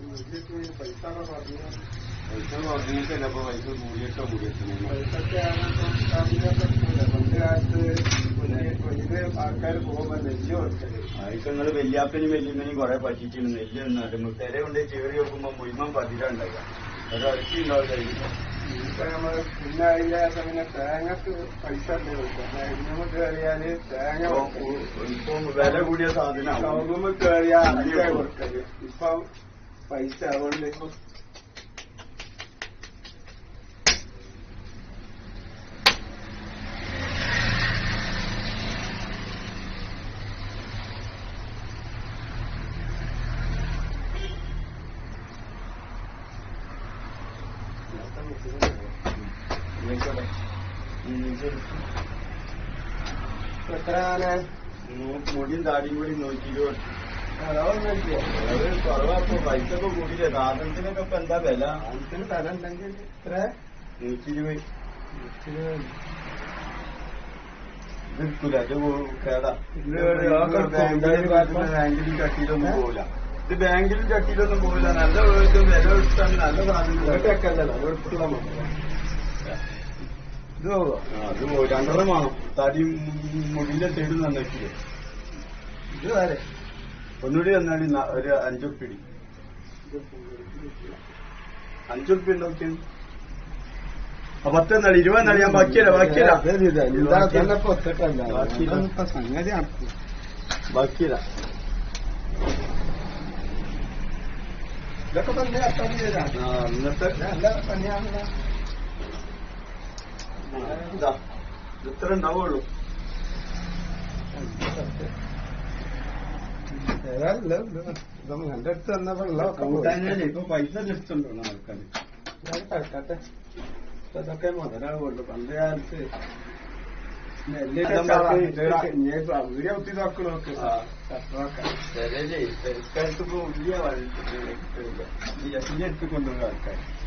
പൈസ പറഞ്ഞു പൈസ കുറഞ്ഞിട്ടല്ല അപ്പൊ പൈസ കൂടിയിട്ടോ കൂടിയിട്ടോ പൈസക്കാണ് പണ്ട് കാലത്ത് ഇത് ആൾക്കാർ പോകുമ്പോ നെല്ല് കൊടുക്കല് ആയിക്ക് നിങ്ങള് വല്യാപ്പനും വല്യമ്മനും കുറെ പറ്റിച്ചിരുന്നു നെല്ല് നിന്നിട്ട് തെര കൊണ്ട് ചേറി നോക്കുമ്പോ മുഴുവൻ പതിരുണ്ടാവുക ഒരു അരച്ചി ഉണ്ടാവില്ല ഇപ്പൊ നമ്മള് പിന്നെ അതിന്റെ അങ്ങനെ തേങ്ങക്ക് പൈസ നമ്മൾ കയറിയാല് തേങ്ങ കൊടുക്കല്. ഇപ്പൊ വില കൂടിയ സാധനമാണ് ഷോറൂമിൽ കയറിയാൽ അഞ്ചായി കൊടുക്കല് ഇപ്പം പൈസ അതുകൊണ്ട് എത്രയാണ് മുടിയും താടിയും കൂടി നൂറ്റി ഇരുപത് അതൊന്നുമില്ല അത് കുറവാപ്പൊ പൈസ ഒക്കെ കൂടിയില്ലേ സാധനത്തിനൊക്കെ ഇപ്പൊ എന്താ വില ആൾക്കാര് തല ഉണ്ടെങ്കിൽ എത്ര നൂറ്റി ഇരുപത് ഇതെടുക്കൂല ഇത് പോ- കേടാ ഇത് ഒരു ആൾക്കാർ ബാങ്കിലും ബാങ്കിലും ചട്ടിയിലൊന്നും പോവില്ല ഇത് ബാങ്കിലും ചട്ടിയിലൊന്നും പോവില്ല നല്ല ഇത് വില എടുത്താൽ നല്ല സാധനം ഇതൊക്കെയല്ലല്ലോ വെളുത്തുള്ള മക്കളെ ഇത് പോവോ ആ, അത് പോയി രണ്ടെണ്ണം വേണം തടി മുടിയിലെ സൈഡ് നന്നാക്കില്ലേ ഇത് വരെ ഒന്നുകൂടി തന്നാടി ന- ഒരു അഞ്ചുപ്പിടി അഞ്ചുപ്പി ഉണ്ടാക്കി പത്ത് എന്നാടി ഇരുപത് എന്നാടി ഞാൻ ബാക്കിയല്ല ബാക്കിയല്ല സംഗതി നടക്കും ബാക്കിയല്ല ഇതൊക്കെ തന്നെ അത്തം ചെയ്താ ആ ഇന്നത്തെ നല്ല പണിയാണല്ലോ ഇതാ ഇത്ര ഉണ്ടാവുള്ളൂ ഏതായാലും ഇതൊന്നും എന്റെ അടുത്ത് വന്നപ്പോ ഉള്ളതൊക്കെ പോയി. കൂട്ടാഞ്ഞാലേ ഇപ്പൊ പൈസ ലഭിച്ചുണ്ടോ ആൾക്കാർ ഞാൻ കിടക്കട്ടെ ഇപ്പൊ ഇതൊക്കെ മുതലാവുള്ളൂ പണ്ട് കാലത്ത് നെല്ലിട്ട് വീഡിയോ കുത്തി നോക്ക് നോക്ക് ആ. കട്ടറൊക്കെ പെരക്കാർക്ക് ഇപ്പൊ വലിയ എടുത്തുകൊണ്ടുള്ള ആൾക്കാർ